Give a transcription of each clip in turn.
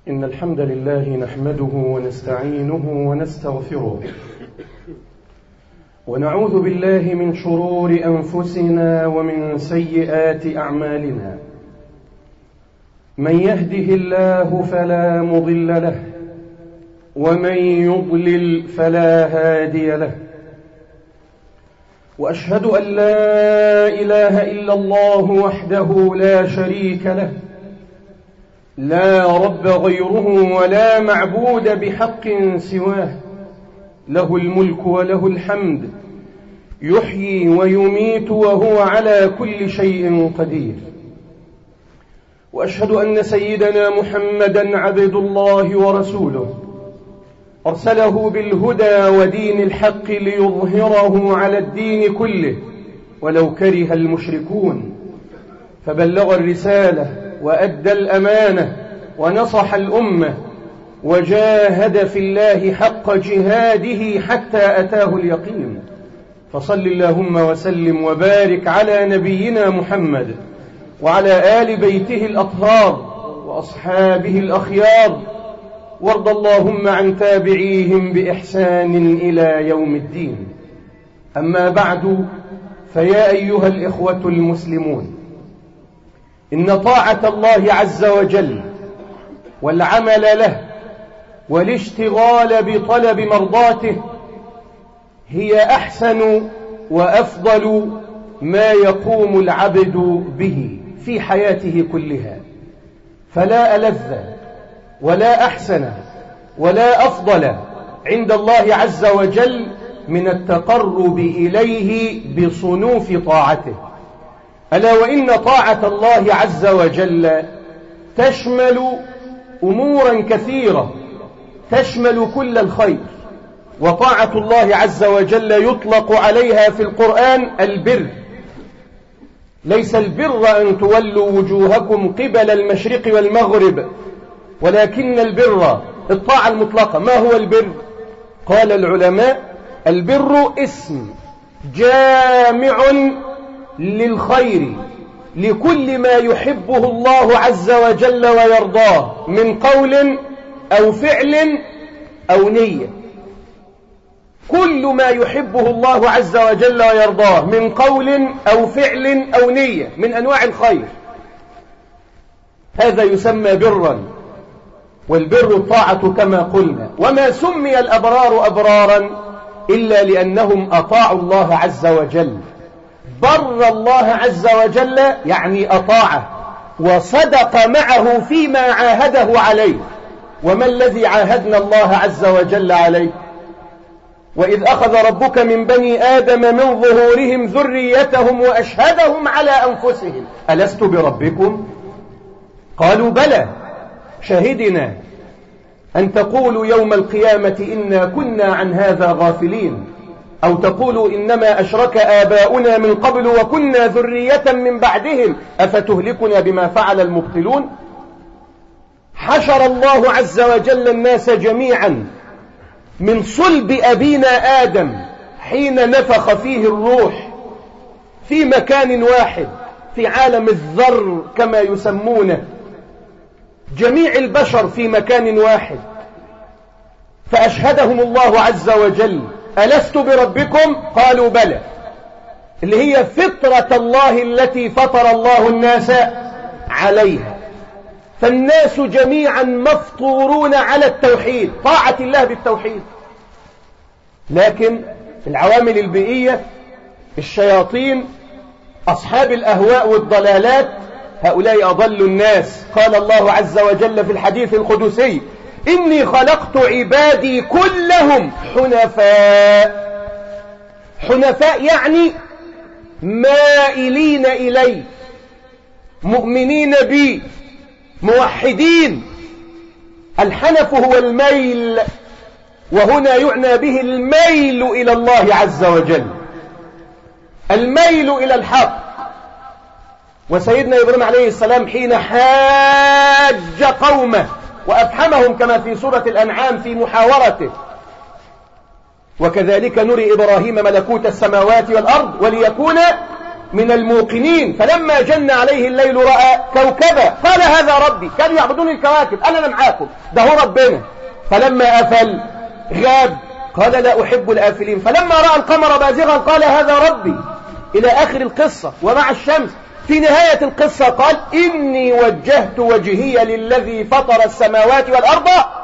إن الحمد لله نحمده ونستعينه ونستغفره ونعوذ بالله من شرور أنفسنا ومن سيئات أعمالنا من يهده الله فلا مضل له ومن يضلل فلا هادي له وأشهد أن لا إله إلا الله وحده لا شريك له لا رب غيره ولا معبود بحق سواه له الملك وله الحمد يحيي ويميت وهو على كل شيء قدير وأشهد أن سيدنا محمدا عبد الله ورسوله أرسله بالهدى ودين الحق ليظهره على الدين كله ولو كره المشركون فبلغ الرسالة وأدى الأمانة ونصح الأمة وجاهد في الله حق جهاده حتى أتاه اليقين فصل اللهم وسلم وبارك على نبينا محمد وعلى آل بيته الأطهار وأصحابه الأخيار وارض اللهم عن تابعيهم بإحسان إلى يوم الدين أما بعد فيا أيها الإخوة المسلمون إن طاعة الله عز وجل والعمل له والاشتغال بطلب مرضاته هي أحسن وأفضل ما يقوم العبد به في حياته كلها فلا ألذ ولا أحسن ولا أفضل عند الله عز وجل من التقرب إليه بصنوف طاعته ألا وإن طاعة الله عز وجل تشمل أمورا كثيرة تشمل كل الخير وطاعة الله عز وجل يطلق عليها في القرآن البر ليس البر أن تولوا وجوهكم قبل المشرق والمغرب ولكن البر الطاعة المطلقة ما هو البر قال العلماء البر اسم جامع للخير لكل ما يحبه الله عز وجل ويرضاه من قول أو فعل أو نية كل ما يحبه الله عز وجل ويرضاه من قول أو فعل أو نية من أنواع الخير هذا يسمى برا والبر الطاعة كما قلنا وما سمي الأبرار أبرارا إلا لأنهم أطاعوا الله عز وجل بر الله عز وجل يعني أطاعه وصدق معه فيما عاهده عليه وما الذي عاهدنا الله عز وجل عليه وإذ أخذ ربك من بني آدم من ظهورهم ذريتهم وأشهدهم على أنفسهم ألست بربكم قالوا بلى شهدنا أن تقولوا يوم القيامة إنا كنا عن هذا غافلين أو تقولوا إنما أشرك آباؤنا من قبل وكنا ذرية من بعدهم أفتهلكنا بما فعل المبطلون حشر الله عز وجل الناس جميعا من صلب أبينا آدم حين نفخ فيه الروح في مكان واحد في عالم الذر كما يسمونه جميع البشر في مكان واحد فأشهدهم الله عز وجل ألست بربكم قالوا بلى اللي هي فطرة الله التي فطر الله الناس عليها فالناس جميعا مفطورون على التوحيد طاعة الله بالتوحيد لكن العوامل البيئية الشياطين أصحاب الأهواء والضلالات هؤلاء أضل الناس قال الله عز وجل في الحديث القدسي إني خلقت عبادي كلهم حنفاء حنفاء يعني مائلين إلي مؤمنين بي موحدين الحنف هو الميل وهنا يعنى به الميل إلى الله عز وجل الميل إلى الحق وسيدنا إبراهيم عليه السلام حين حاج قومه وأفحمهم كما في سورة الأنعام في محاورته وكذلك نري إبراهيم ملكوت السماوات والأرض وليكون من الموقنين فلما جن عليه الليل رأى كوكبا قال هذا ربي كانوا يعبدون الكواكب أنا معاكم ده هو ربنا فلما أفل غاب قال لا أحب الآفلين فلما رأى القمر بازغا قال هذا ربي إلى آخر القصة ومع الشمس في نهاية القصة قال إني وجهت وجهي للذي فطر السماوات والأرض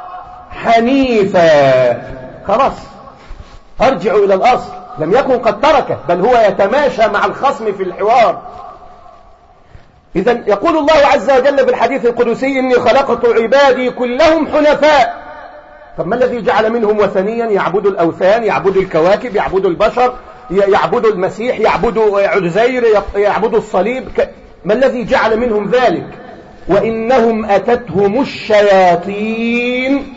حنيفا خلاص أرجع إلى الأصل لم يكن قد تركه بل هو يتماشى مع الخصم في الحوار إذا يقول الله عز وجل في الحديث القدسي إني خلقت عبادي كلهم حنفاء طب ما الذي جعل منهم وثنيا يعبد الأوثان يعبد الكواكب يعبد البشر يعبد المسيح يعبد عزير يعبد الصليب ما الذي جعل منهم ذلك وإنهم أتتهم الشياطين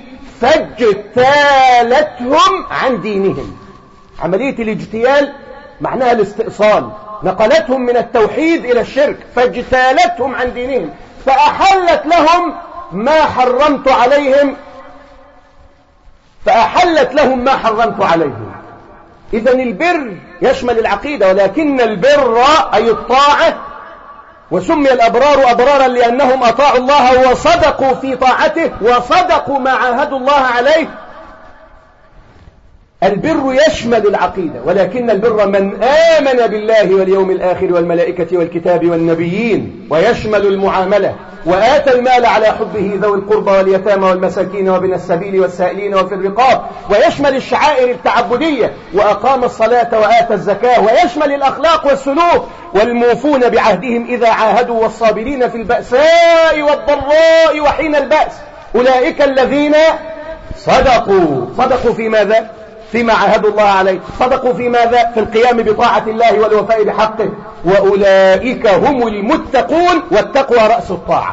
فاجتالتهم عن دينهم عملية الاجتيال معناها الاستئصال نقلتهم من التوحيد إلى الشرك فاجتالتهم عن دينهم فأحلت لهم ما حرمت عليهم فأحلت لهم ما حرمت عليهم إذا البر يشمل العقيدة ولكن البر أي الطاعة وسمي الأبرار أبرارا لأنهم أطاعوا الله وصدقوا في طاعته وصدقوا ما عاهدوا الله عليه البر يشمل العقيدة ولكن البر من آمن بالله واليوم الآخر والملائكة والكتاب والنبيين ويشمل المعاملة وآتى المال على حبه ذوي القربى واليتامى والمساكين وابن السبيل والسائلين وفي الرقاب ويشمل الشعائر التعبدية وأقام الصلاة وآتى الزكاة ويشمل الأخلاق والسلوك والموفون بعهدهم إذا عاهدوا والصابرين في البأساء والضراء وحين البأس أولئك الذين صدقوا صدقوا في ماذا؟ فيما عاهدوا الله عليه صدقوا في ماذا في القيام بطاعة الله والوفاء بحقه وأولئك هم المتقون والتقوى رأس الطاعة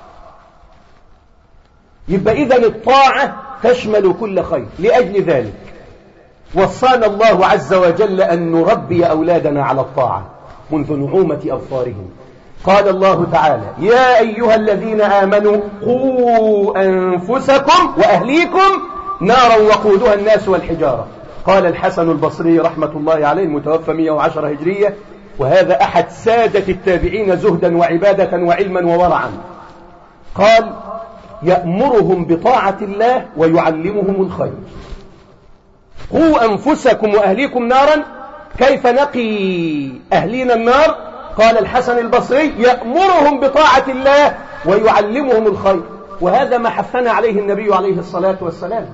يبقى إذا الطاعة تشمل كل خير لأجل ذلك وصانا الله عز وجل أن نربي أولادنا على الطاعة منذ نعومة أظفارهم قال الله تعالى يا أيها الذين آمنوا قوا أنفسكم وأهليكم نارا وقودها الناس والحجارة قال الحسن البصري رحمة الله عليه المتوفى 110 هجرية وهذا أحد سادة التابعين زهدا وعبادة وعلما وورعا قال يأمرهم بطاعة الله ويعلمهم الخير قوا أنفسكم وأهليكم نارا كيف نقي أهلينا النار قال الحسن البصري يأمرهم بطاعة الله ويعلمهم الخير وهذا ما حثنا عليه النبي عليه الصلاة والسلام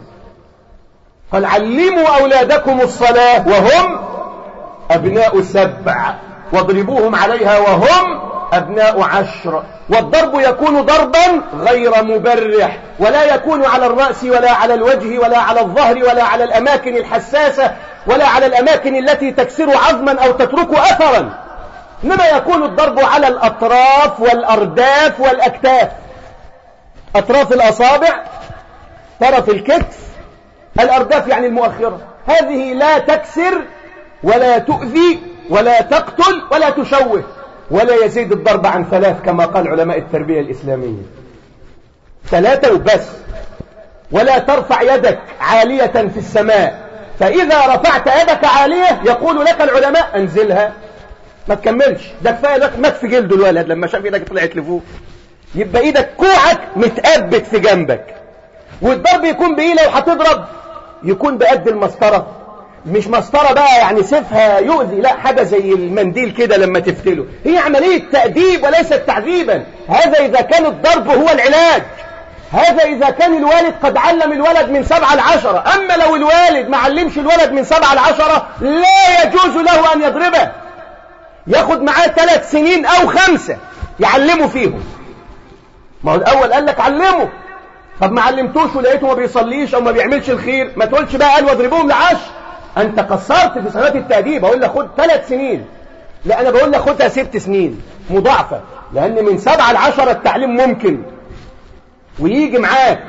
قال علموا أولادكم الصلاة وهم أبناء سبع واضربوهم عليها وهم أبناء عشر والضرب يكون ضربا غير مبرح ولا يكون على الرأس ولا على الوجه ولا على الظهر ولا على الأماكن الحساسة ولا على الأماكن التي تكسر عظما أو تترك أثرا إنما يكون الضرب على الأطراف والأرداف والأكتاف أطراف الأصابع طرف الكتف الأرداف يعني المؤخرة هذه لا تكسر ولا تؤذي ولا تقتل ولا تشوه ولا يزيد الضرب عن ثلاث كما قال علماء التربية الإسلامية ثلاثة وبس ولا ترفع يدك عالية في السماء فإذا رفعت يدك عالية يقول لك العلماء أنزلها ما تكملش ده كفاية لك مات في جلده الولد لما شاف ايدك طلعت لفوق يبقى ايدك كوعك متأبت في جنبك والضرب يكون بايه لو هتضرب يكون بقد المسطرة مش مسطرة بقى يعني سيفها يؤذي لا حاجة زي المنديل كده لما تفتله هي عملية تأديب وليست تعذيبا هذا إذا كان الضرب هو العلاج هذا إذا كان الوالد قد علم الولد من سبعة لعشرة أما لو الوالد ما علمش الولد من سبعة لعشرة لا يجوز له أن يضربه ياخد معاه ثلاث سنين أو خمسة يعلمه فيهم ما هو الأول قال لك علمه طب ما علمتوش ولقيته ما بيصليش او ما بيعملش الخير ما تقولش بقى قال واضربوهم لعش انت قصرت في صلاه التاديب اقول لك خد ثلاث سنين لا انا بقول لك خدها ست سنين مضاعفه لان من سبعه لعشره التعليم ممكن ويجي معاك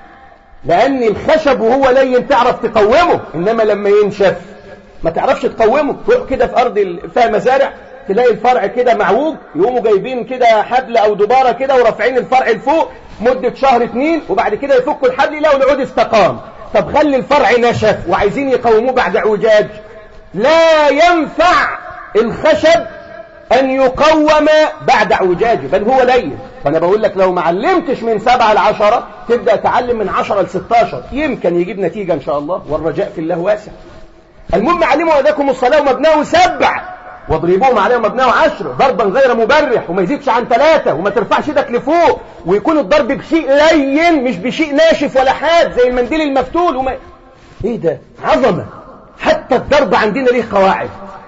لان الخشب وهو لين تعرف تقومه انما لما ينشف ما تعرفش تقومه تروح كده في ارض فيها مزارع تلاقي الفرع كده معوج يقوموا جايبين كده حبل او دباره كده ورافعين الفرع لفوق مدة شهر اتنين وبعد كده يفكوا الحبل يلاقوا العود استقام طب خلي الفرع نشف وعايزين يقوموه بعد اعوجاج لا ينفع الخشب أن يقوم بعد اعوجاجه بل هو لين فأنا بقول لك لو ما علمتش من سبعة لعشرة تبدأ تعلم من عشرة لستاشر يمكن يجيب نتيجة إن شاء الله والرجاء في الله واسع المهم علموا أداكم الصلاة ومبناه سبع واضربوهم عليهم مبناه عشر ضربا غير مبرح وما يزيدش عن ثلاثة وما ترفعش ايدك لفوق ويكون الضرب بشيء لين مش بشيء ناشف ولا حاد زي المنديل المفتول وما ايه ده عظمة حتى الضرب عندنا ليه قواعد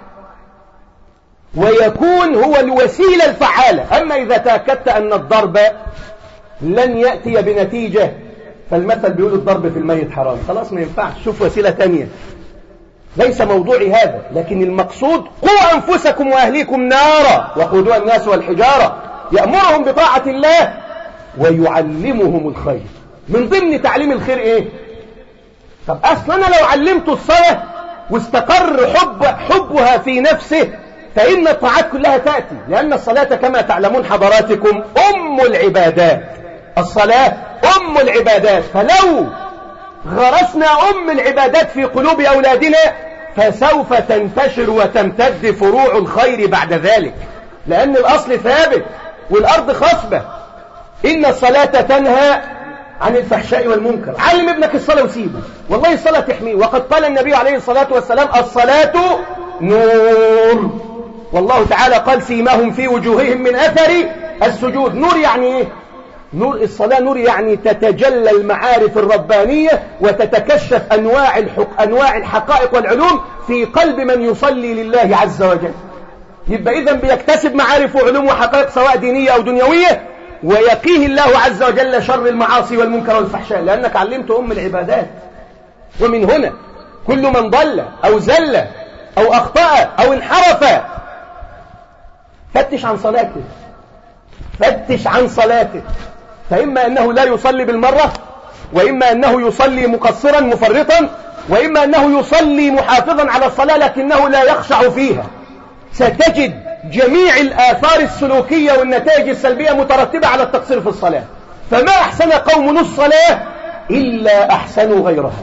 ويكون هو الوسيلة الفعالة أما إذا تأكدت أن الضرب لن يأتي بنتيجة فالمثل بيقول الضرب في الميت حرام خلاص ما ينفعش شوف وسيلة تانية ليس موضوعي هذا لكن المقصود قوا أنفسكم وأهليكم نارا وقودها الناس والحجارة يأمرهم بطاعة الله ويعلمهم الخير من ضمن تعليم الخير ايه طب اصلا انا لو علمت الصلاة واستقر حب حبها في نفسه فإن الطاعات كلها تأتي لأن الصلاة كما تعلمون حضراتكم أم العبادات الصلاة أم العبادات فلو غرسنا أم العبادات في قلوب أولادنا فسوف تنتشر وتمتد فروع الخير بعد ذلك لأن الأصل ثابت والأرض خصبة إن الصلاة تنهى عن الفحشاء والمنكر علم ابنك الصلاة وسيبه والله الصلاة تحميه وقد قال النبي عليه الصلاة والسلام الصلاة نور والله تعالى قال سيماهم في وجوههم من أثر السجود نور يعني إيه نور الصلاة نور يعني تتجلى المعارف الربانية وتتكشف أنواع, الحق أنواع الحقائق والعلوم في قلب من يصلي لله عز وجل يبقى إذا بيكتسب معارف وعلوم وحقائق سواء دينية أو دنيوية ويقيه الله عز وجل شر المعاصي والمنكر والفحشاء لأنك علمت أم العبادات ومن هنا كل من ضل أو زل أو أخطأ أو انحرف فتش عن صلاته فتش عن صلاته فإما أنه لا يصلي بالمرة وإما أنه يصلي مقصرا مفرطا وإما أنه يصلي محافظا على الصلاة لكنه لا يخشع فيها ستجد جميع الآثار السلوكية والنتائج السلبية مترتبة على التقصير في الصلاة فما أحسن قوم الصلاة إلا أحسنوا غيرها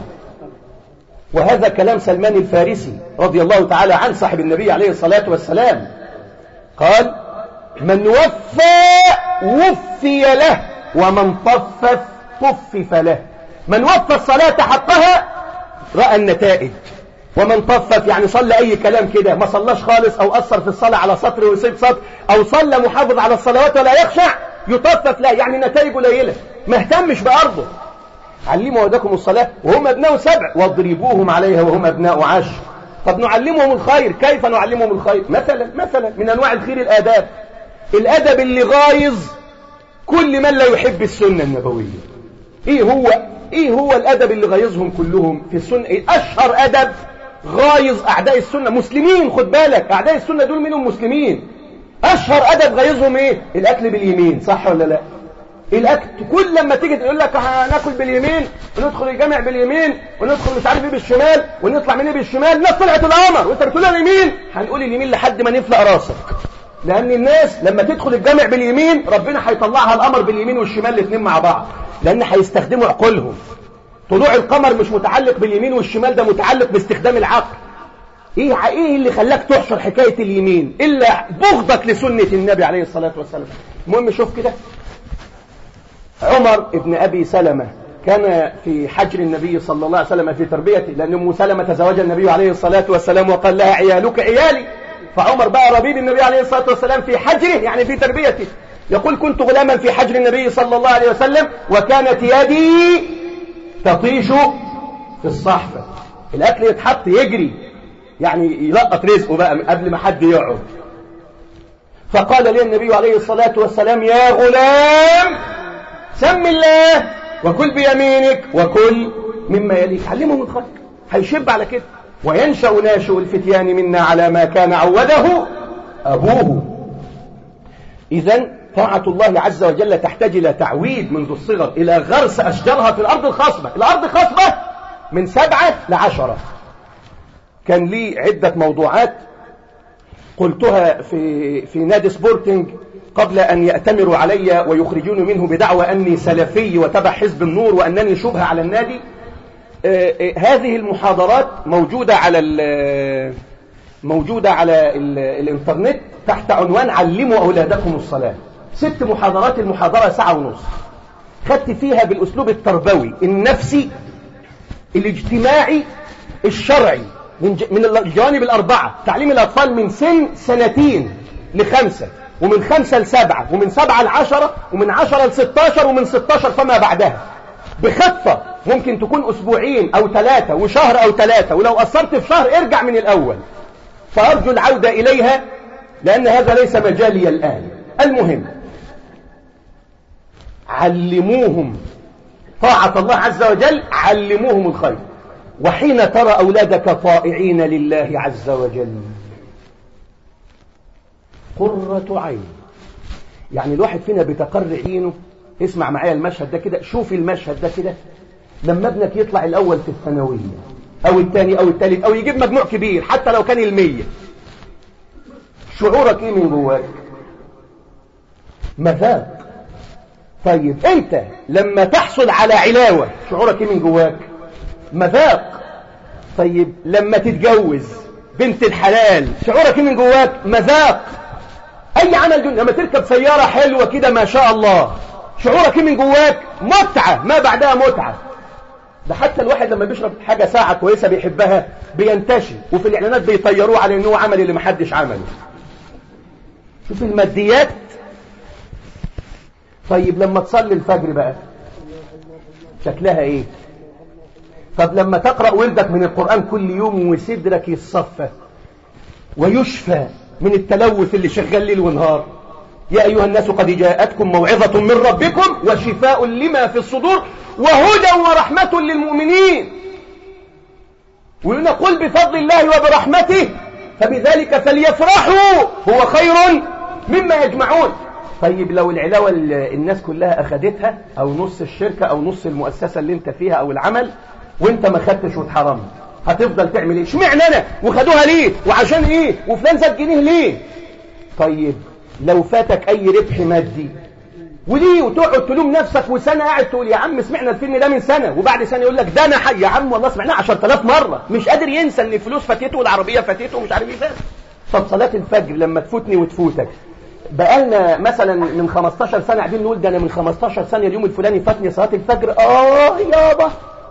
وهذا كلام سلمان الفارسي رضي الله تعالى عن صاحب النبي عليه الصلاة والسلام قال من وفى وفي له ومن طفف طفف له من وفى الصلاة حقها رأى النتائج ومن طفف يعني صلى أي كلام كده ما صلاش خالص أو أثر في الصلاة على سطر ويصيب سطر أو صلى محافظ على الصلوات ولا يخشع يطفف لا يعني نتائج قليلة ما اهتمش بأرضه علموا ولدكم الصلاة وهم أبناء سبع واضربوهم عليها وهم أبناء عشر طب نعلمهم الخير كيف نعلمهم الخير مثلا مثلا من أنواع الخير الآداب الأدب اللي غايظ كل من لا يحب السنة النبوية ايه هو ايه هو الادب اللي غايظهم كلهم في السنة إيه؟ اشهر ادب غايظ اعداء السنة مسلمين خد بالك اعداء السنة دول منهم مسلمين اشهر ادب غايظهم ايه الاكل باليمين صح ولا لا الاكل كل لما تيجي تقول لك هناكل باليمين وندخل الجامع باليمين وندخل مش عارف ايه بالشمال ونطلع من ايه بالشمال الناس طلعت القمر وانت بتقول اليمين هنقول اليمين لحد ما نفلق راسك لأن الناس لما تدخل الجامع باليمين ربنا هيطلعها القمر باليمين والشمال الاثنين مع بعض لأن هيستخدموا عقولهم طلوع القمر مش متعلق باليمين والشمال ده متعلق باستخدام العقل ايه ايه اللي خلاك تحشر حكاية اليمين الا بغضك لسنة النبي عليه الصلاة والسلام المهم شوف كده عمر ابن ابي سلمة كان في حجر النبي صلى الله عليه وسلم في تربيته لأن أم سلمة تزوج النبي عليه الصلاة والسلام وقال لها عيالك عيالي فعمر بقى ربيب النبي عليه الصلاة والسلام في حجره يعني في تربيته يقول كنت غلاما في حجر النبي صلى الله عليه وسلم وكانت يدي تطيش في الصحفة الأكل يتحط يجري يعني يلقط رزقه بقى قبل ما حد يقعد فقال لي النبي عليه الصلاة والسلام يا غلام سم الله وكل بيمينك وكل مما يليك علمهم الخير هيشب على كده وينشأ ناشئ الفتيان منا على ما كان عوده أبوه إذا طاعة الله عز وجل تحتاج إلى تعويد منذ الصغر إلى غرس أشجارها في الأرض الخصبة الأرض خصبة من سبعة لعشرة كان لي عدة موضوعات قلتها في, في نادي سبورتنج قبل أن يأتمروا علي ويخرجوني منه بدعوى أني سلفي وتبع حزب النور وأنني شبهة على النادي آه، آه، هذه المحاضرات موجودة على موجودة على الانترنت تحت عنوان علموا أولادكم الصلاة ست محاضرات المحاضرة ساعة ونص خدت فيها بالأسلوب التربوي النفسي الاجتماعي الشرعي من الجوانب الأربعة تعليم الأطفال من سن سنتين لخمسة ومن خمسة لسبعة ومن سبعة لعشرة ومن عشرة لستاشر ومن ستاشر فما بعدها بخطة ممكن تكون أسبوعين أو ثلاثة وشهر أو ثلاثة ولو قصرت في شهر ارجع من الأول فأرجو العودة إليها لأن هذا ليس مجالي الآن المهم علموهم طاعة الله عز وجل علموهم الخير وحين ترى أولادك طائعين لله عز وجل قرة عين يعني الواحد فينا بتقر عينه اسمع معايا المشهد ده كده شوف المشهد ده كده لما ابنك يطلع الأول في الثانوية أو الثاني أو الثالث أو يجيب مجموع كبير حتى لو كان المية شعورك إيه من جواك مذاق طيب أنت لما تحصل على علاوة شعورك إيه من جواك مذاق طيب لما تتجوز بنت الحلال شعورك إيه من جواك مذاق أي عمل دنيا لما تركب سيارة حلوة كده ما شاء الله شعورك إيه من جواك متعة ما بعدها متعة ده حتى الواحد لما بيشرب حاجة ساعة كويسة بيحبها بينتشي وفي الإعلانات بيطيروه على إنه عمل اللي محدش عمله شوف الماديات طيب لما تصلي الفجر بقى شكلها ايه طب لما تقرأ ولدك من القرآن كل يوم وصدرك يتصفى ويشفى من التلوث اللي شغال ليل ونهار يا أيها الناس قد جاءتكم موعظة من ربكم وشفاء لما في الصدور وهدى ورحمة للمؤمنين ونقول بفضل الله وبرحمته فبذلك فليفرحوا هو خير مما يجمعون طيب لو العلاوة الناس كلها أخدتها أو نص الشركة أو نص المؤسسة اللي انت فيها أو العمل وانت ما خدتش واتحرمت هتفضل تعمل ايه اشمعنى انا وخدوها ليه وعشان ايه وفلان زاد جنيه ليه طيب لو فاتك اي ربح مادي وليه وتقعد تلوم نفسك وسنة قاعد تقول يا عم سمعنا الفيلم ده من سنة وبعد سنة يقول لك ده انا حي يا عم والله سمعناه 10000 مرة مش قادر ينسى ان الفلوس فاتته والعربية فاتته ومش عارف ايه فات طب صلاة الفجر لما تفوتني وتفوتك بقالنا مثلا من 15 سنة قاعدين نقول ده انا من 15 سنة اليوم الفلاني فاتني صلاة الفجر اه يابا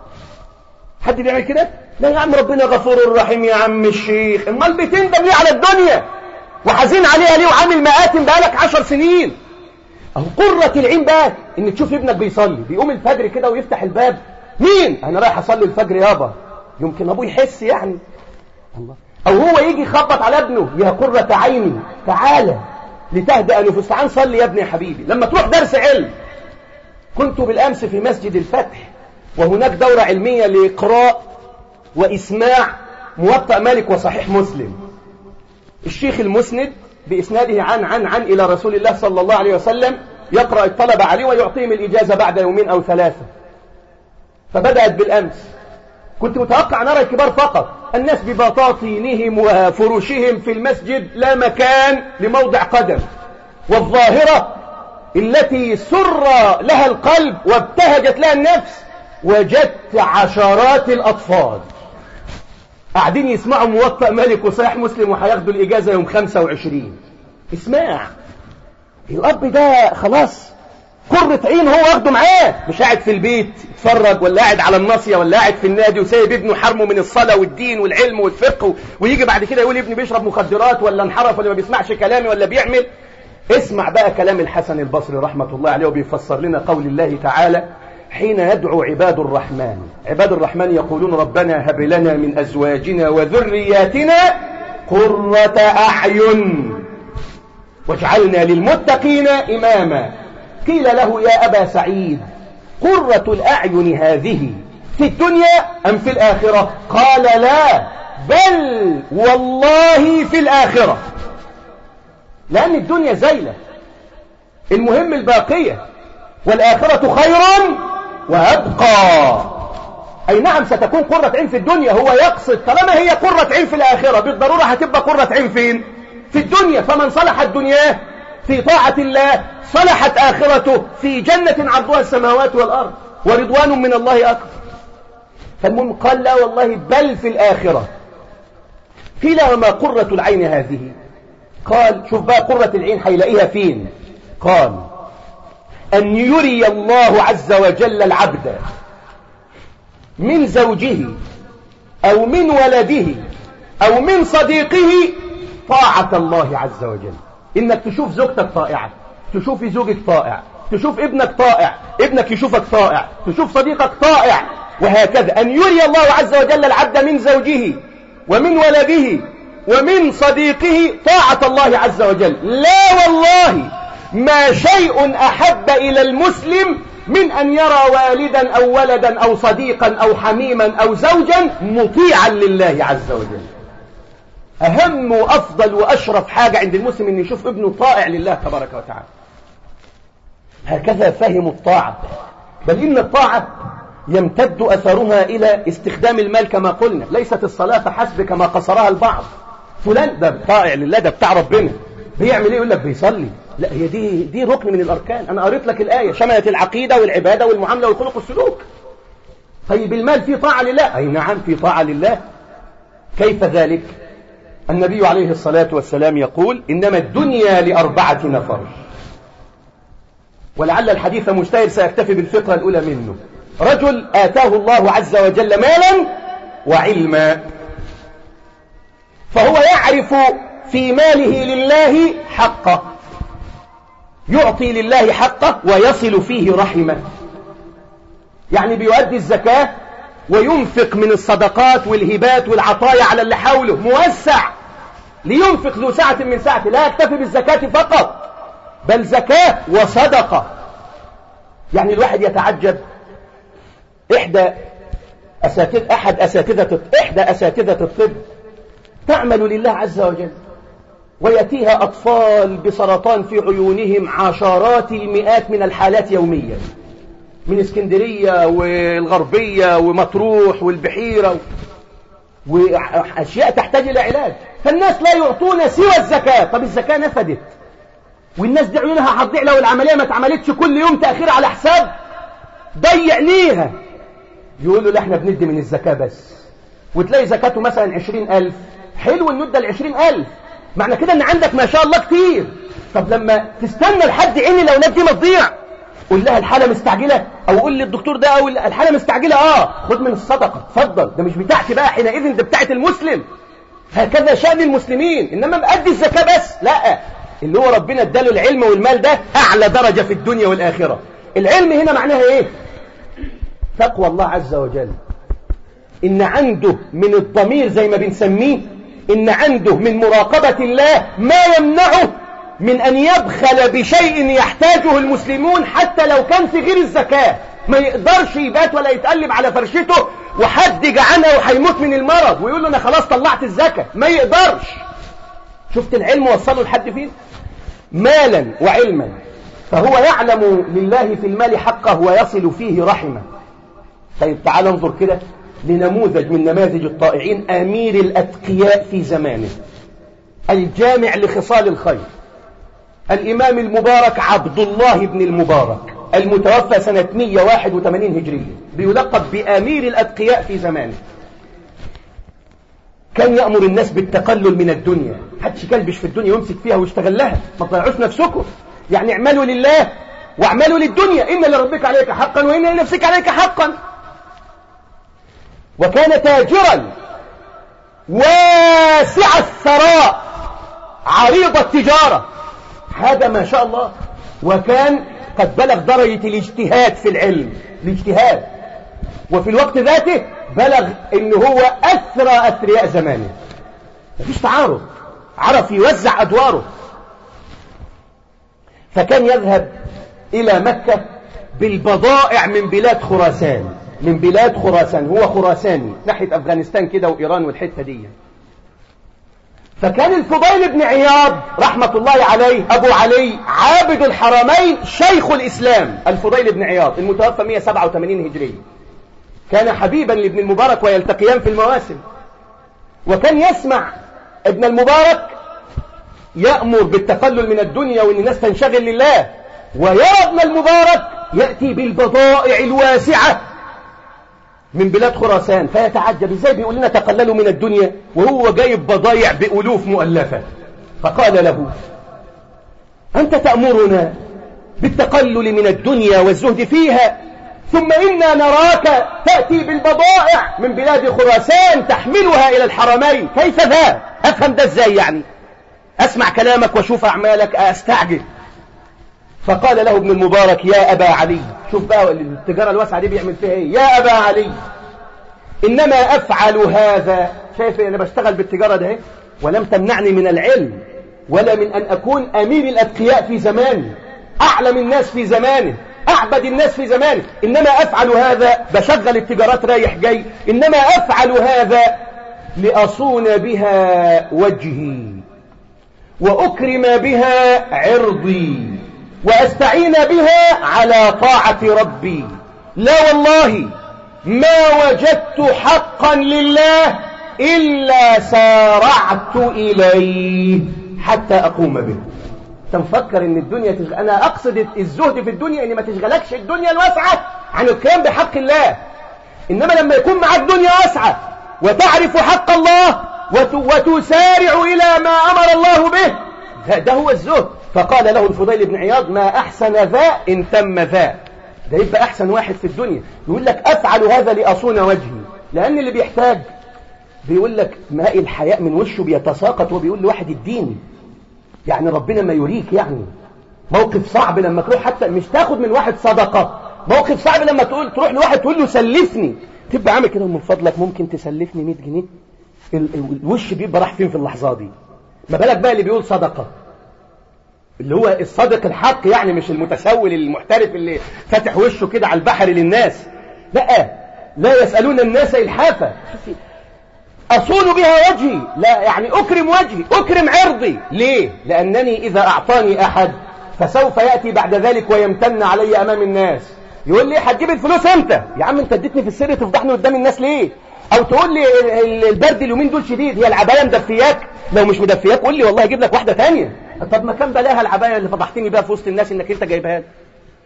حد بيعمل كده لا يا عم ربنا غفور رحيم يا عم الشيخ امال بتندم ليه على الدنيا وحزين عليها ليه وعامل مآتم بقالك 10 سنين اهو قرة العين بقى ان تشوف ابنك بيصلي بيقوم الفجر كده ويفتح الباب مين انا رايح اصلي الفجر يابا يمكن ابوه يحس يعني الله او هو يجي يخبط على ابنه يا قرة عيني تعالى لتهدأ نفوس تعال صلي يا ابني يا حبيبي لما تروح درس علم كنت بالامس في مسجد الفتح وهناك دورة علمية لإقراء وإسماع موطأ مالك وصحيح مسلم الشيخ المسند بإسناده عن عن عن إلى رسول الله صلى الله عليه وسلم يقرأ الطلبة عليه ويعطيهم الإجازة بعد يومين أو ثلاثة فبدأت بالأمس كنت متوقع نرى الكبار فقط الناس ببطاطينهم وفروشهم في المسجد لا مكان لموضع قدم والظاهرة التي سر لها القلب وابتهجت لها النفس وجدت عشرات الأطفال قاعدين يسمعوا موطأ مالك وصحيح مسلم وهياخدوا الإجازة يوم 25 اسمع الأب ده خلاص قرة عين هو واخده معاه مش قاعد في البيت يتفرج ولا قاعد على الناصية ولا قاعد في النادي وسايب ابنه حرمه من الصلاة والدين والعلم والفقه ويجي بعد كده يقول ابني بيشرب مخدرات ولا انحرف ولا ما بيسمعش كلامي ولا بيعمل اسمع بقى كلام الحسن البصري رحمة الله عليه وبيفسر لنا قول الله تعالى حين يدعو عباد الرحمن عباد الرحمن يقولون ربنا هب لنا من أزواجنا وذرياتنا قرة أعين واجعلنا للمتقين إماما قيل له يا أبا سعيد قرة الأعين هذه في الدنيا أم في الآخرة قال لا بل والله في الآخرة لأن الدنيا زيلة المهم الباقية والآخرة خير وأبقى أي نعم ستكون قرة عين في الدنيا هو يقصد طالما هي قرة عين في الآخرة بالضرورة هتبقى قرة عين فين في الدنيا فمن صلحت دنياه في طاعة الله صلحت آخرته في جنة عرضها السماوات والأرض ورضوان من الله أكبر فالمهم قال لا والله بل في الآخرة قيل وما قرة العين هذه قال شوف بقى قرة العين هيلاقيها فين قال أن يري الله عز وجل العبد من زوجه أو من ولده أو من صديقه طاعة الله عز وجل إنك تشوف زوجتك طائعة تشوف زوجك طائع تشوف ابنك طائع ابنك يشوفك طائع تشوف صديقك طائع وهكذا أن يري الله عز وجل العبد من زوجه ومن ولده ومن صديقه طاعة الله عز وجل لا والله ما شيء أحب إلى المسلم من أن يرى والدا أو ولدا أو صديقا أو حميما أو زوجا مطيعا لله عز وجل أهم وأفضل وأشرف حاجة عند المسلم أن يشوف ابنه طائع لله تبارك وتعالى هكذا فهموا الطاعة بل إن الطاعة يمتد أثرها إلى استخدام المال كما قلنا ليست الصلاة حسب كما قصرها البعض فلان ده طائع لله ده بتاع ربنا بيعمل ايه يقول لك بيصلي لا هي دي دي ركن من الاركان انا قريت لك الايه شملت العقيده والعباده والمعامله والخلق والسلوك طيب المال فيه طاعه لله اي نعم فيه طاعه لله كيف ذلك النبي عليه الصلاه والسلام يقول انما الدنيا لاربعه نفر ولعل الحديث مجتهد سيكتفي بالفقره الاولى منه رجل اتاه الله عز وجل مالا وعلما فهو يعرف في ماله لله حقه يعطي لله حقه ويصل فيه رحمه يعني بيؤدي الزكاة وينفق من الصدقات والهبات والعطايا على اللي حوله موسع لينفق ذو سعة من سعته لا يكتفي بالزكاة فقط بل زكاة وصدقة يعني الواحد يتعجب إحدى أساتذ أحد أساتذة إحدى أساتذة الطب تعمل لله عز وجل ويأتيها أطفال بسرطان في عيونهم عشرات المئات من الحالات يوميا من اسكندرية والغربية ومطروح والبحيرة وأشياء تحتاج إلى علاج فالناس لا يعطون سوى الزكاة طب الزكاة نفدت والناس دي عيونها هتضيع لو العملية ما اتعملتش كل يوم تأخير على حساب ضيع ليها يقولوا لا احنا بندي من الزكاة بس وتلاقي زكاته مثلا عشرين ألف حلو انه ادى العشرين ألف معنى كده ان عندك ما شاء الله كتير طب لما تستنى لحد عين الاولاد دي ما تضيع قول لها الحاله مستعجله او قول للدكتور ده او الحاله مستعجله اه خد من الصدقه اتفضل ده مش بتاعتي بقى حينئذ ده بتاعت المسلم هكذا شأن المسلمين انما بأدي الزكاه بس لا اللي هو ربنا اداله العلم والمال ده اعلى درجه في الدنيا والاخره العلم هنا معناها ايه تقوى الله عز وجل ان عنده من الضمير زي ما بنسميه إن عنده من مراقبة الله ما يمنعه من أن يبخل بشيء يحتاجه المسلمون حتى لو كان في غير الزكاة ما يقدرش يبات ولا يتقلب على فرشته وحد جعانها وهيموت من المرض ويقول له أنا خلاص طلعت الزكاة ما يقدرش شفت العلم وصله لحد فين مالا وعلما فهو يعلم لله في المال حقه ويصل فيه رحمه طيب تعال انظر كده لنموذج من نماذج الطائعين أمير الأتقياء في زمانه الجامع لخصال الخير الإمام المبارك عبد الله بن المبارك المتوفى سنة 181 هجرية بيلقب بأمير الأتقياء في زمانه كان يأمر الناس بالتقلل من الدنيا حدش كلبش في الدنيا ويمسك فيها ويشتغل لها ما تضيعوش نفسكم يعني اعملوا لله واعملوا للدنيا إن لربك عليك حقا وإن لنفسك عليك حقا وكان تاجرا واسع الثراء عريض التجارة هذا ما شاء الله وكان قد بلغ درجة الاجتهاد في العلم الاجتهاد وفي الوقت ذاته بلغ ان هو اثرى اثرياء زمانه مفيش تعارض عرف يوزع ادواره فكان يذهب الى مكة بالبضائع من بلاد خراسان من بلاد خراسان هو خراساني ناحية أفغانستان كده وإيران والحتة دي فكان الفضيل بن عياض رحمة الله عليه أبو علي عابد الحرمين شيخ الإسلام الفضيل بن عياض المتوفى 187 هجري كان حبيبا لابن المبارك ويلتقيان في المواسم وكان يسمع ابن المبارك يأمر بالتقلل من الدنيا وأن الناس تنشغل لله ويرى ابن المبارك يأتي بالبضائع الواسعة من بلاد خراسان فيتعجب ازاي بيقول لنا تقللوا من الدنيا وهو جايب بضايع بألوف مؤلفة فقال له أنت تأمرنا بالتقلل من الدنيا والزهد فيها ثم إنا نراك تأتي بالبضائع من بلاد خراسان تحملها إلى الحرمين كيف ذا أفهم ده ازاي يعني أسمع كلامك واشوف أعمالك أستعجل فقال له ابن المبارك يا أبا علي شوف بقى التجارة الواسعة دي بيعمل فيها ايه يا أبا علي إنما أفعل هذا شايف أنا بشتغل بالتجارة ده ولم تمنعني من العلم ولا من أن أكون أمير الأتقياء في زماني أعلم الناس في زمانه أعبد الناس في زمانه إنما أفعل هذا بشغل التجارات رايح جاي إنما أفعل هذا لأصون بها وجهي وأكرم بها عرضي وأستعين بها على طاعة ربي لا والله ما وجدت حقا لله إلا سارعت إليه حتى أقوم به تنفكر ان الدنيا تشغل انا اقصد الزهد في الدنيا ان ما تشغلكش الدنيا الواسعة عن القيام بحق الله انما لما يكون معك دنيا واسعة وتعرف حق الله وتسارع الى ما امر الله به ده هو الزهد فقال له الفضيل بن عياض ما احسن ذا ان تم ذا ده يبقى احسن واحد في الدنيا يقول لك افعل هذا لاصون وجهي لان اللي بيحتاج بيقول لك ماء الحياء من وشه بيتساقط وبيقول لواحد الدين يعني ربنا ما يريك يعني موقف صعب لما تروح حتى مش تاخد من واحد صدقة موقف صعب لما تقول تروح لواحد تقول له سلفني تبقى عامل كده من فضلك ممكن تسلفني 100 جنيه الوش بيبقى راح فين في اللحظة دي ما بالك بقى اللي بيقول صدقة اللي هو الصادق الحق يعني مش المتسول المحترف اللي فاتح وشه كده على البحر للناس لا لا يسألون الناس إلحافا أصون بها وجهي لا يعني أكرم وجهي أكرم عرضي ليه لأنني إذا أعطاني أحد فسوف يأتي بعد ذلك ويمتن علي أمام الناس يقول لي هتجيب الفلوس امتى يا عم انت اديتني في السر تفضحني قدام الناس ليه او تقول لي البرد اليومين دول شديد هي العبايه مدفياك لو مش مدفياك قول لي والله اجيب لك واحده ثانيه طب ما كان بلاها العبايه اللي فضحتني بيها في وسط الناس انك انت جايبها لي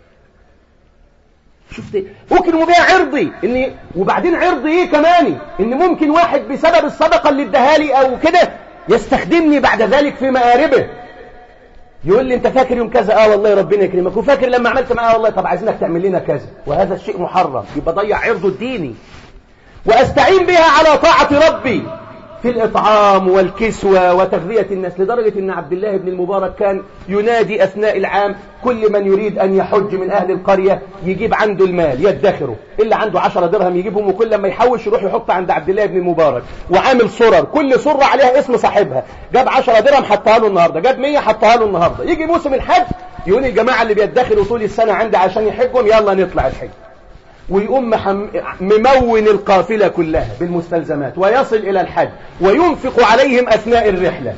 شفت ممكن بيها عرضي ان وبعدين عرضي ايه كمان ان ممكن واحد بسبب الصدقه اللي اداها لي او كده يستخدمني بعد ذلك في مآربه يقول لي انت فاكر يوم كذا اه والله ربنا يكرمك وفاكر لما عملت معاه والله طب عايزينك تعمل لنا كذا وهذا الشيء محرم يبقى ضيع عرضه الديني واستعين بها على طاعه ربي في الإطعام والكسوة وتغذية الناس لدرجة أن عبد الله بن المبارك كان ينادي أثناء العام كل من يريد أن يحج من أهل القرية يجيب عنده المال يدخره إلا عنده عشرة درهم يجيبهم وكل لما يحوش يروح يحط عند عبد الله بن المبارك وعامل صرر كل صرة عليها اسم صاحبها جاب عشرة درهم حطها له النهاردة جاب مية حطها له النهاردة يجي موسم الحج يقول الجماعة اللي بيدخروا طول السنة عندي عشان يحجهم يلا نطلع الحج ويقوم ممون القافلة كلها بالمستلزمات ويصل إلى الحج وينفق عليهم أثناء الرحلة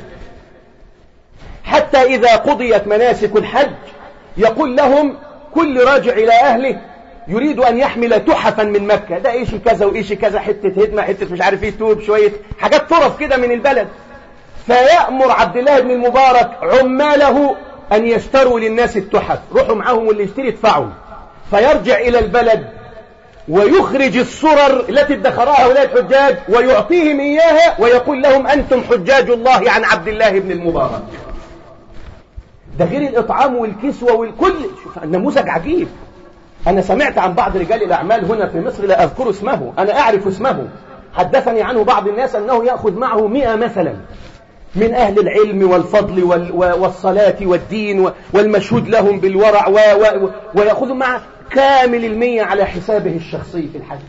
حتى إذا قضيت مناسك الحج يقول لهم كل راجع إلى أهله يريد أن يحمل تحفا من مكة ده إيش كذا وإيش كذا حتة هدمة حتة مش عارف إيه توب شوية حاجات طرف كده من البلد فيأمر عبد الله بن المبارك عماله أن يشتروا للناس التحف روحوا معاهم واللي يشتري يدفعوا فيرجع إلى البلد ويخرج الصرر التي ادخرها هؤلاء الحجاج ويعطيهم إياها ويقول لهم أنتم حجاج الله عن عبد الله بن المبارك ده غير الإطعام والكسوة والكل شوف النموذج عجيب أنا سمعت عن بعض رجال الأعمال هنا في مصر لا أذكر اسمه أنا أعرف اسمه حدثني عنه بعض الناس أنه يأخذ معه مئة مثلا من أهل العلم والفضل والصلاة والدين والمشهود لهم بالورع ويأخذ معه كامل المية على حسابه الشخصي في الحج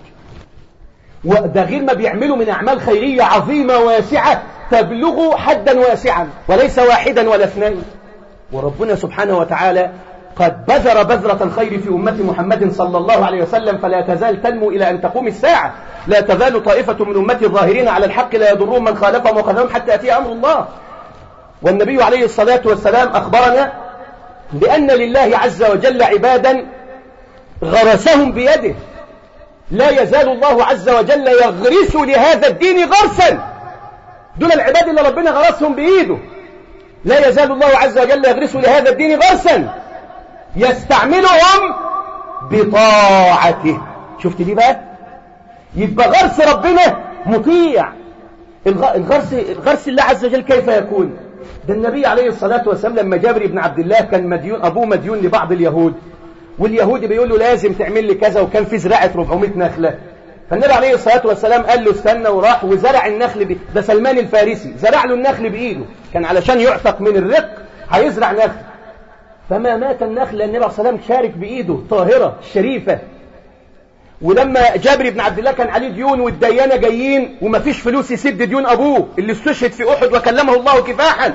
وده غير ما بيعملوا من أعمال خيرية عظيمة واسعة تبلغ حدا واسعا وليس واحدا ولا اثنين وربنا سبحانه وتعالى قد بذر بذرة الخير في أمة محمد صلى الله عليه وسلم فلا تزال تنمو إلى أن تقوم الساعة لا تزال طائفة من أمتي الظاهرين على الحق لا يضرون من خالفهم وخذلهم حتى يأتي أمر الله والنبي عليه الصلاة والسلام أخبرنا بأن لله عز وجل عبادا غرسهم بيده لا يزال الله عز وجل يغرس لهذا الدين غرسا دول العباد اللي ربنا غرسهم بإيده لا يزال الله عز وجل يغرس لهذا الدين غرسا يستعملهم بطاعته شفت دي بقى يبقى غرس ربنا مطيع الغرس, الغرس الله عز وجل كيف يكون ده النبي عليه الصلاة والسلام لما جابر بن عبد الله كان مديون أبوه مديون لبعض اليهود واليهودي بيقول له لازم تعمل لي كذا وكان في زراعة 400 نخلة فالنبي عليه الصلاة والسلام قال له استنى وراح وزرع النخل بي... ده سلمان الفارسي زرع له النخل بإيده كان علشان يعتق من الرق هيزرع نخل فما مات النخل لأن النبي عليه الصلاة والسلام شارك بإيده طاهرة شريفة ولما جابر بن عبد الله كان عليه ديون والديانة جايين ومفيش فلوس يسد ديون أبوه اللي استشهد في أحد وكلمه الله كفاحا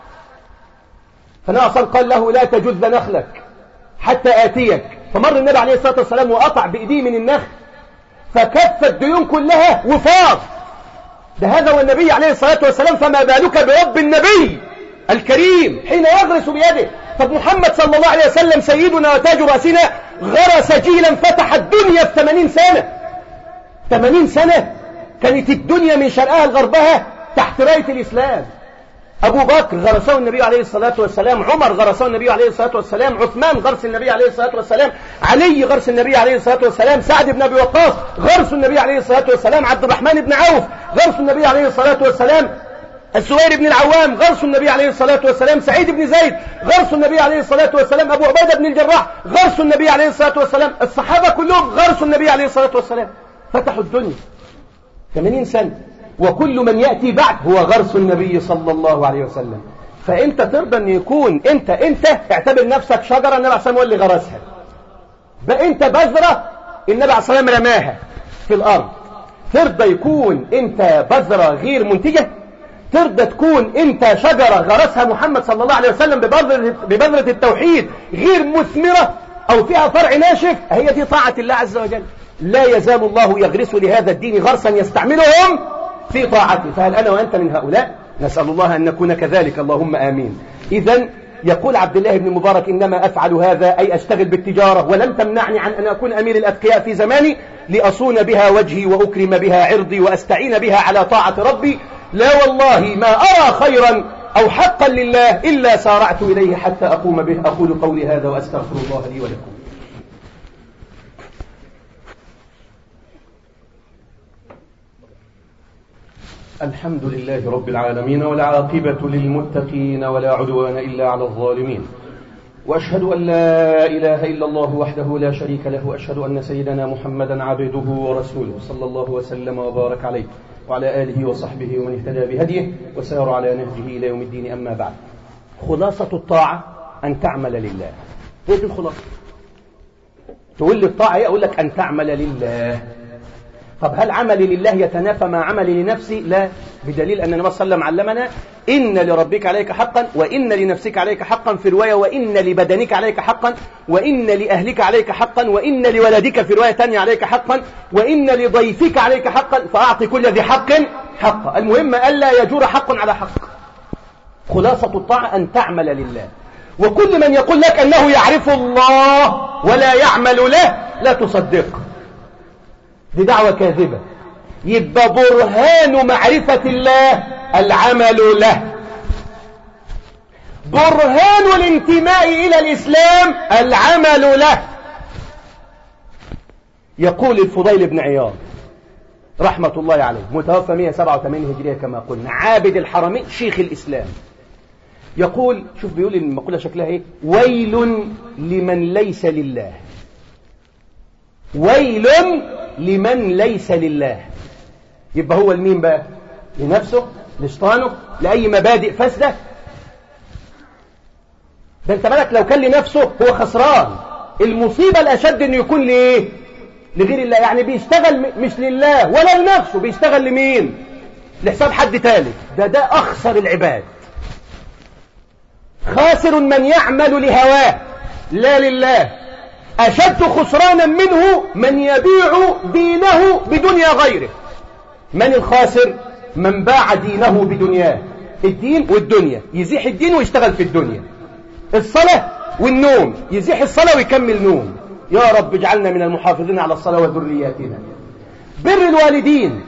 فالنبي صلى قال له لا تجذ نخلك حتى آتيك فمر النبي عليه الصلاة والسلام وقطع بإيديه من النخل فكف الديون كلها وفاض ده هذا والنبي عليه الصلاة والسلام فما بالك برب النبي الكريم حين يغرس بيده طب محمد صلى الله عليه وسلم سيدنا وتاج رأسنا غرس جيلا فتح الدنيا في 80 سنة 80 سنة كانت الدنيا من شرقها لغربها تحت راية الإسلام أبو بكر غرسه النبي عليه الصلاة والسلام عمر غرسه النبي عليه الصلاة والسلام عثمان غرس النبي عليه الصلاة والسلام علي غرس النبي عليه الصلاة والسلام سعد بن أبي وقاص غرس النبي عليه الصلاة والسلام عبد الرحمن بن عوف غرس النبي عليه الصلاة والسلام الزبير بن العوام غرس النبي عليه الصلاة والسلام سعيد بن زيد غرس النبي عليه الصلاة والسلام أبو عبيدة بن الجراح غرس النبي عليه الصلاة والسلام الصحابة كلهم غرس النبي عليه الصلاة والسلام فتحوا الدنيا 80 سنة وكل من يأتي بعد هو غرس النبي صلى الله عليه وسلم فأنت ترضى أن يكون أنت أنت اعتبر نفسك شجرة النبي عليه الصلاة والسلام هو اللي غرسها بقى أنت بذرة النبي عليه الصلاة والسلام رماها في الأرض ترضى يكون أنت بذرة غير منتجة ترضى تكون انت شجرة غرسها محمد صلى الله عليه وسلم ببذرة التوحيد غير مثمرة او فيها فرع ناشف هي دي طاعة الله عز وجل لا يزال الله يغرس لهذا الدين غرسا يستعملهم في طاعته فهل أنا وأنت من هؤلاء نسأل الله أن نكون كذلك اللهم آمين إذا يقول عبد الله بن مبارك إنما أفعل هذا أي أشتغل بالتجارة ولم تمنعني عن أن أكون أمير الأتقياء في زماني لأصون بها وجهي وأكرم بها عرضي وأستعين بها على طاعة ربي لا والله ما أرى خيرا أو حقا لله إلا سارعت إليه حتى أقوم به أقول قولي هذا وأستغفر الله لي ولكم الحمد لله رب العالمين والعاقبة للمتقين ولا عدوان إلا على الظالمين وأشهد أن لا إله إلا الله وحده لا شريك له وأشهد أن سيدنا محمدا عبده ورسوله صلى الله وسلم وبارك عليه وعلى آله وصحبه ومن اهتدى بهديه وسار على نهجه إلى يوم الدين أما بعد خلاصة الطاعة أن تعمل لله هي دي الخلاصة تقول لي الطاعة ايه أقول لك أن تعمل لله طب هل عملي لله يتنافى مع عملي لنفسي لا بدليل أن النبي صلى الله عليه وسلم علمنا إن لربك عليك حقا وإن لنفسك عليك حقا في رواية وإن لبدنك عليك حقا وإن لأهلك عليك حقا وإن لولدك في رواية تانية عليك حقا وإن لضيفك عليك حقا فأعطي كل ذي حق حقا المهم ألا يجور حق على حق خلاصة الطاعة أن تعمل لله وكل من يقول لك أنه يعرف الله ولا يعمل له لا تصدقه دي دعوة كاذبة يبقى برهان معرفة الله العمل له برهان الانتماء إلى الإسلام العمل له يقول الفضيل بن عياض رحمة الله عليه متوفى 187 هجرية كما قلنا عابد الحرمين شيخ الإسلام يقول شوف بيقول المقولة شكلها ايه ويل لمن ليس لله ويل لمن ليس لله يبقى هو المين بقى لنفسه لشطانه لأي مبادئ فاسدة ده انت بالك لو كان لنفسه هو خسران المصيبة الأشد انه يكون لإيه لغير الله يعني بيشتغل مش لله ولا لنفسه بيشتغل لمين لحساب حد ثالث ده ده أخسر العباد خاسر من يعمل لهواه لا لله أشد خسرانا منه من يبيع دينه بدنيا غيره من الخاسر من باع دينه بدنياه الدين والدنيا يزيح الدين ويشتغل في الدنيا الصلاة والنوم يزيح الصلاة ويكمل نوم يا رب اجعلنا من المحافظين على الصلاة وذرياتنا بر الوالدين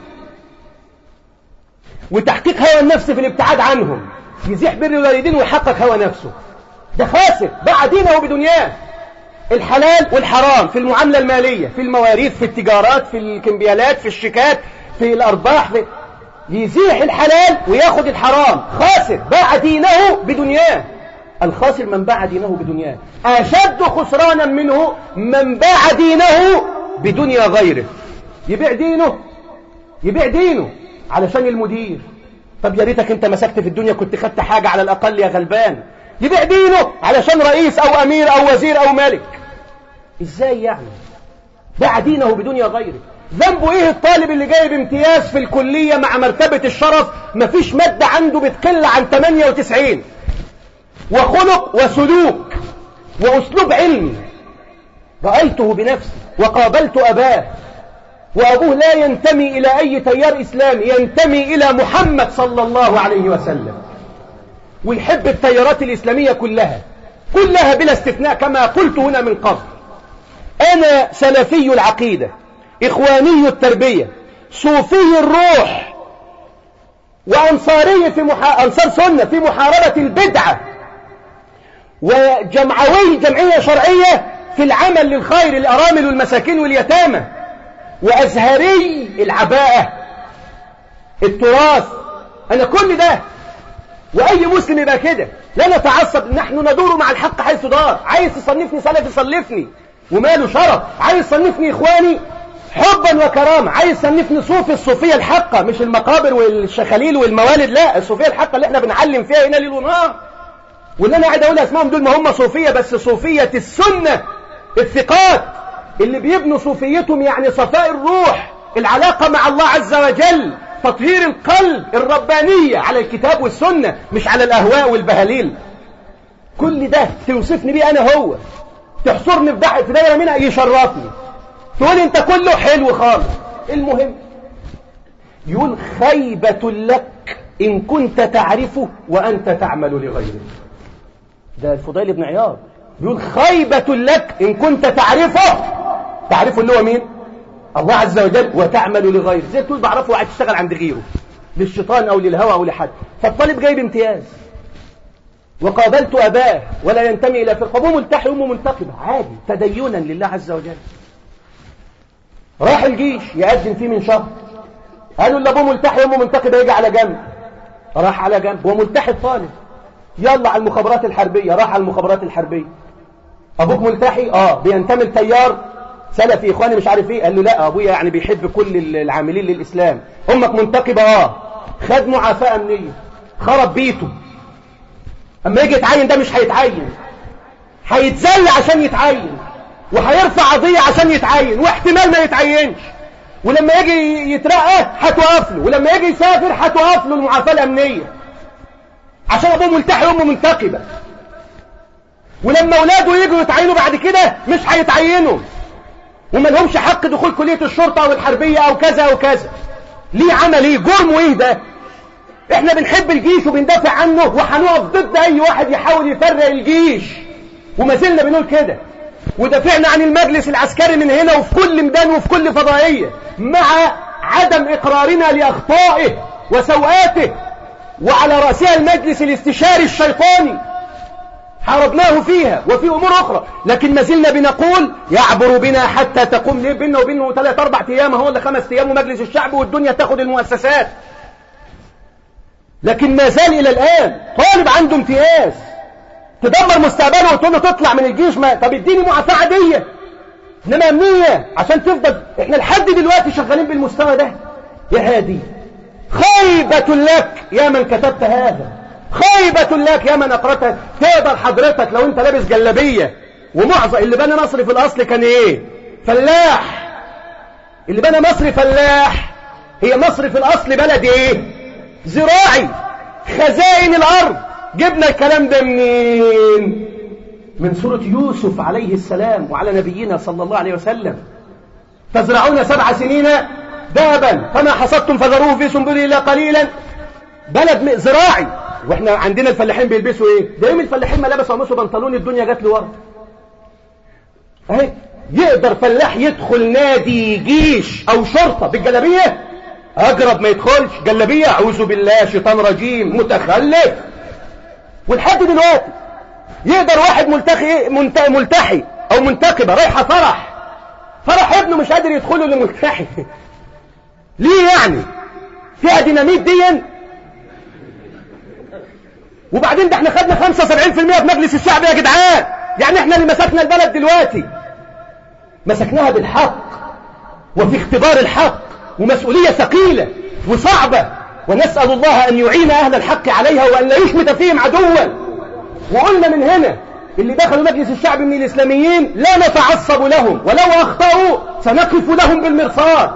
وتحقيق هوى النفس في الابتعاد عنهم يزيح بر الوالدين ويحقق هوى نفسه ده خاسر باع دينه بدنياه الحلال والحرام في المعاملة المالية في المواريث في التجارات في الكمبيالات في الشيكات في الأرباح في يزيح الحلال وياخد الحرام خاسر باع دينه بدنياه الخاسر من باع دينه بدنياه أشد خسرانا منه من باع دينه بدنيا غيره يبيع دينه يبيع دينه علشان المدير طب يا ريتك انت مسكت في الدنيا كنت خدت حاجة على الأقل يا غلبان يبيع دينه علشان رئيس أو أمير أو وزير أو ملك إزاي يعني باع دينه بدنيا غيره ذنبه ايه الطالب اللي جايب امتياز في الكلية مع مرتبة الشرف مفيش مادة عنده بتقل عن 98 وخلق وسلوك وأسلوب علمي رأيته بنفسي وقابلت أباه وأبوه لا ينتمي إلى أي تيار إسلامي ينتمي إلى محمد صلى الله عليه وسلم ويحب التيارات الإسلامية كلها كلها بلا استثناء كما قلت هنا من قبل أنا سلفي العقيدة إخواني التربية صوفي الروح وأنصاري في محا... أنصار سنة في محاربة البدعة وجمعوي جمعية شرعية في العمل للخير الأرامل والمساكين واليتامى وأزهري العباءة التراث أنا كل ده وأي مسلم يبقى كده لا نتعصب نحن ندور مع الحق حيث دار عايز تصنفني سلفي صلفني وماله شرف عايز تصنفني إخواني حبا وكرامة عايز تصنفني صوفي الصوفية الحقة مش المقابر والشخاليل والموالد لا الصوفية الحقة اللي احنا بنعلم فيها هنا ليل ونهار واللي انا قاعد اقول اسمائهم دول ما هم صوفية بس صوفية السنة الثقات اللي بيبنوا صوفيتهم يعني صفاء الروح العلاقة مع الله عز وجل تطهير القلب الربانية على الكتاب والسنة مش على الأهواء والبهاليل كل ده توصفني بيه أنا هو تحصرني في دايرة منها يشرفني تقول انت كله حلو خالص المهم يقول خيبة لك إن كنت تعرفه وأنت تعمل لغيره ده الفضيل بن عياض يقول خيبة لك إن كنت تعرفه تعرفه اللي هو مين الله عز وجل وتعمل لغيره زي تقول بعرفه وقاعد تشتغل عند غيره للشيطان أو للهوى أو لحد فالطالب جايب امتياز وقابلت أباه ولا ينتمي إلى فرقة أبوه ملتحي أمه منتقبة عادي تدينا لله عز وجل راح الجيش يقدم فيه من شهر قالوا اللي ابوه ملتحي امه منتقبه يجي على جنب راح على جنب هو ملتحي الطالب يلا على المخابرات الحربيه راح على المخابرات الحربيه ابوك ملتحي اه بينتمي لتيار سلفي اخواني مش عارف ايه قال له لا ابويا يعني بيحب كل العاملين للاسلام امك منتقبه اه خد معافاه امنيه خرب بيته اما يجي يتعين ده مش هيتعين هيتذل عشان يتعين وهيرفع قضية عشان يتعين واحتمال ما يتعينش ولما يجي يترقى هتوقف له ولما يجي يسافر هتوقف له المعافاة الأمنية عشان أبوه ملتحي وأمه منتقبة ولما أولاده يجوا يتعينوا بعد كده مش هيتعينوا وما لهمش حق دخول كلية الشرطة أو الحربية أو كذا أو كذا ليه عمل ايه جرم وايه ده احنا بنحب الجيش وبندافع عنه وهنقف ضد اي واحد يحاول يفرق الجيش وما زلنا بنقول كده ودافعنا عن المجلس العسكري من هنا وفي كل ميدان وفي كل فضائية مع عدم إقرارنا لأخطائه وسوءاته وعلى رأسها المجلس الاستشاري الشيطاني حاربناه فيها وفي أمور أخرى لكن ما زلنا بنقول يعبر بنا حتى تقوم ليه بينه وبينه ثلاث أربع أيام هو ولا خمس أيام ومجلس الشعب والدنيا تاخد المؤسسات لكن ما زال إلى الآن طالب عنده امتياز تدمر مستقبله وتقول له تطلع من الجيش ما طب اديني معافاه عاديه انما امنيه عشان تفضل احنا لحد دلوقتي شغالين بالمستوى ده يا هادي خيبة لك يا من كتبت هذا خيبة لك يا من اقرأت تقدر حضرتك لو انت لابس جلابية ومعظم اللي بنى مصر في الاصل كان ايه فلاح اللي بنى مصر فلاح هي مصر في الاصل بلد ايه زراعي خزائن الارض جبنا الكلام ده منين من سورة يوسف عليه السلام وعلى نبينا صلى الله عليه وسلم تزرعون سبع سنين دابا فما حصدتم فذروه في سنبله إلا قليلا بلد زراعي واحنا عندنا الفلاحين بيلبسوا ايه ده يوم الفلاحين ما لبسوا قميص وبنطلون الدنيا جات له ورا اهي يقدر فلاح يدخل نادي جيش او شرطة بالجلابية اجرب ما يدخلش جلابية اعوذ بالله شيطان رجيم متخلف ولحد دلوقتي يقدر واحد ملتحي ملتحي أو منتقبة رايحة فرح فرح ابنه مش قادر يدخله لملتحي ليه يعني فيها ديناميت دي وبعدين ده احنا خدنا 75% في مجلس الشعب يا جدعان يعني احنا اللي مسكنا البلد دلوقتي مسكناها بالحق وفي اختبار الحق ومسؤولية ثقيلة وصعبة ونسأل الله أن يعين أهل الحق عليها وأن لا يشمت فيهم عدوا وقلنا من هنا اللي دخلوا مجلس الشعب من الإسلاميين لا نتعصب لهم ولو أخطأوا سنقف لهم بالمرصاد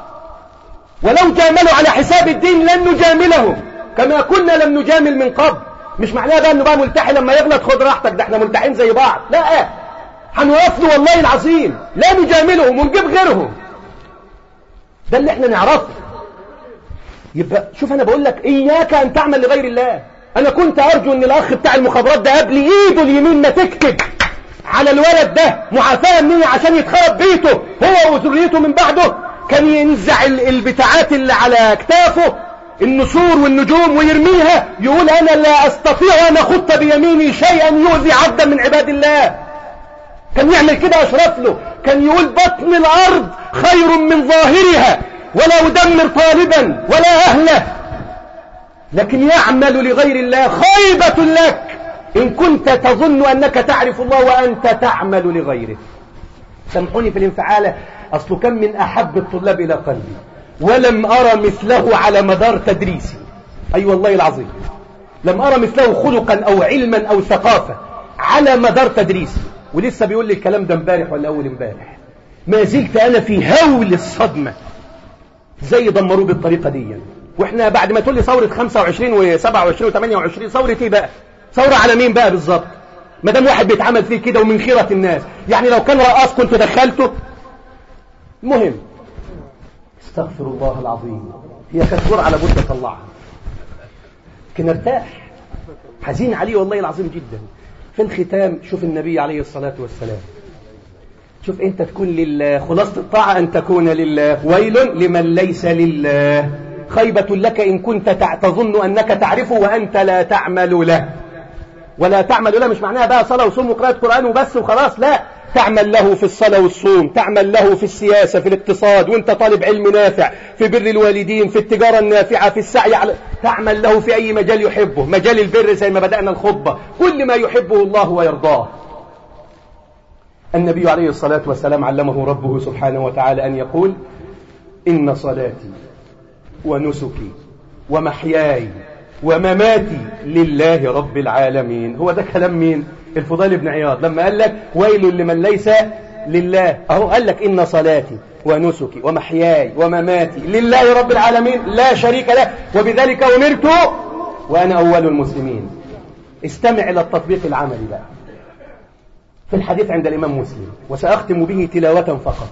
ولو جاملوا على حساب الدين لن نجاملهم كما كنا لم نجامل من قبل مش معناها بقى انه بقى ملتحي لما يغلط خد راحتك ده احنا ملتحين زي بعض لا هنوقف له والله العظيم لا نجاملهم ونجيب غيرهم ده اللي احنا نعرفه يبقى شوف انا بقول لك اياك ان تعمل لغير الله انا كنت ارجو ان الاخ بتاع المخابرات ده قبل ايده اليمين ما تكتب على الولد ده معافاة مني عشان يتخرب بيته هو وذريته من بعده كان ينزع البتاعات اللي على اكتافه النسور والنجوم ويرميها يقول انا لا استطيع ان اخط بيميني شيئا يؤذي عبدا من عباد الله كان يعمل كده اشرف له كان يقول بطن الارض خير من ظاهرها ولا أدمر طالبا ولا أهله لكن يعمل لغير الله خيبة لك إن كنت تظن أنك تعرف الله وأنت تعمل لغيره سامحوني في الانفعالة أصل كم من أحب الطلاب إلى قلبي ولم أرى مثله على مدار تدريسي أي أيوة والله العظيم لم أرى مثله خلقا أو علما أو ثقافة على مدار تدريسي ولسه بيقول لي الكلام ده امبارح ولا أول امبارح ما زلت أنا في هول الصدمة زي دمروه بالطريقة دي واحنا بعد ما تقول لي ثورة 25 و27 و28 ثورة ايه بقى ثورة على مين بقى بالظبط ما دام واحد بيتعمل فيه كده ومن خيرة الناس يعني لو كان رقاص كنت دخلته مهم استغفر الله العظيم هي كانت جرعة لابد اطلعها لكن ارتاح حزين عليه والله العظيم جدا في الختام شوف النبي عليه الصلاة والسلام شوف انت تكون لله خلاصة الطاعة ان تكون لله ويل لمن ليس لله خيبة لك إن كنت تظن أنك تعرفه وأنت لا تعمل له ولا تعمل له مش معناها بقى صلاة وصوم وقراءة قرآن وبس وخلاص لا تعمل له في الصلاة والصوم تعمل له في السياسة في الاقتصاد وانت طالب علم نافع في بر الوالدين في التجارة النافعة في السعي على تعمل له في أي مجال يحبه مجال البر زي ما بدأنا الخطبة كل ما يحبه الله ويرضاه النبي عليه الصلاة والسلام علمه ربه سبحانه وتعالى أن يقول إن صلاتي ونسكي ومحياي ومماتي لله رب العالمين هو ده كلام مين الفضيل بن عياض لما قال لك ويل لمن ليس لله أهو قال لك إن صلاتي ونسكي ومحياي ومماتي لله رب العالمين لا شريك له وبذلك أمرت وأنا أول المسلمين استمع إلى التطبيق العملي بقى في الحديث عند الإمام مسلم وسأختم به تلاوة فقط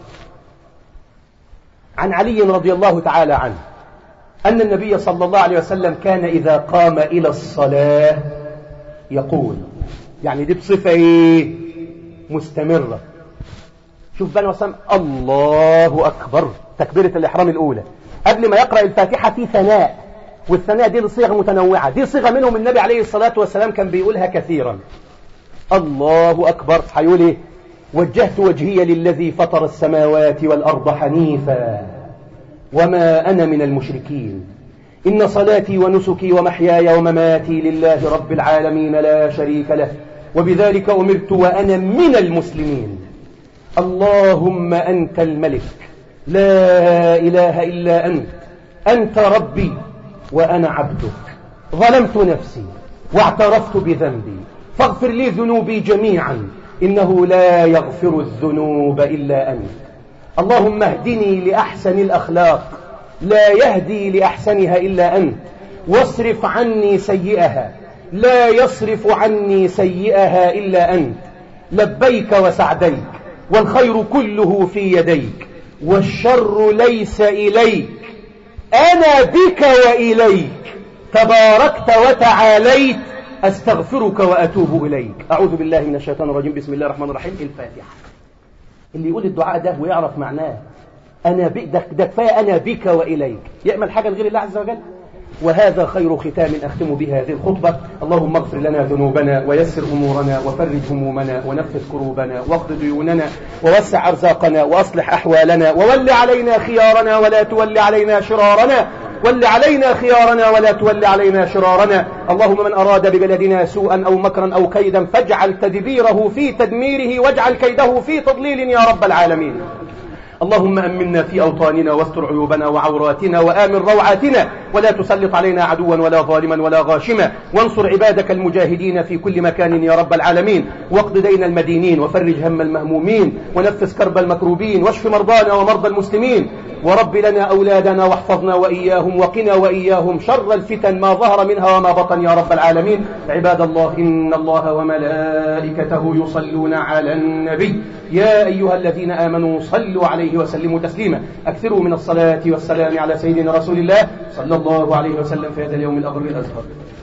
عن علي رضي الله تعالى عنه أن النبي صلى الله عليه وسلم كان إذا قام إلى الصلاة يقول يعني دي بصفة إيه مستمرة شوف بقى وسلم الله أكبر تكبيرة الإحرام الأولى قبل ما يقرأ الفاتحة في ثناء والثناء دي لصيغة متنوعة دي صيغة منهم النبي عليه الصلاة والسلام كان بيقولها كثيرا الله أكبر هيقول إيه وجهت وجهي للذي فطر السماوات والأرض حنيفا وما أنا من المشركين إن صلاتي ونسكي ومحياي ومماتي لله رب العالمين لا شريك له وبذلك أمرت وأنا من المسلمين اللهم أنت الملك لا إله إلا أنت أنت ربي وأنا عبدك ظلمت نفسي واعترفت بذنبي فاغفر لي ذنوبي جميعا إنه لا يغفر الذنوب إلا أنت اللهم اهدني لأحسن الأخلاق لا يهدي لأحسنها إلا أنت واصرف عني سيئها لا يصرف عني سيئها إلا أنت لبيك وسعديك والخير كله في يديك والشر ليس إليك أنا بك وإليك تباركت وتعاليت أستغفرك وأتوب إليك أعوذ بالله من الشيطان الرجيم بسم الله الرحمن الرحيم الفاتحة اللي يقول الدعاء ده ويعرف معناه أنا بك ده, ده كفاية أنا بك وإليك يعمل حاجة لغير الله عز وجل وهذا خير ختام أختم به هذه الخطبة اللهم اغفر لنا ذنوبنا ويسر أمورنا وفرج همومنا ونفذ كروبنا واقض ديوننا ووسع أرزاقنا وأصلح أحوالنا وول علينا خيارنا ولا تول علينا شرارنا ول علينا خيارنا ولا تول علينا شرارنا اللهم من أراد ببلدنا سوءا أو مكرا أو كيدا فاجعل تدبيره في تدميره واجعل كيده في تضليل يا رب العالمين اللهم أمنا في أوطاننا واستر عيوبنا وعوراتنا وآمن روعاتنا ولا تسلط علينا عدوا ولا ظالما ولا غاشما وانصر عبادك المجاهدين في كل مكان يا رب العالمين واقض دين المدينين وفرج هم المهمومين ونفس كرب المكروبين واشف مرضانا ومرضى المسلمين ورب لنا أولادنا واحفظنا وإياهم وقنا وإياهم شر الفتن ما ظهر منها وما بطن يا رب العالمين عباد الله إن الله وملائكته يصلون على النبي يا أيها الذين آمنوا صلوا عليه وسلموا تسليما أكثروا من الصلاة والسلام على سيدنا رسول الله صلى الله عليه وسلم في هذا اليوم الأغر الأزهر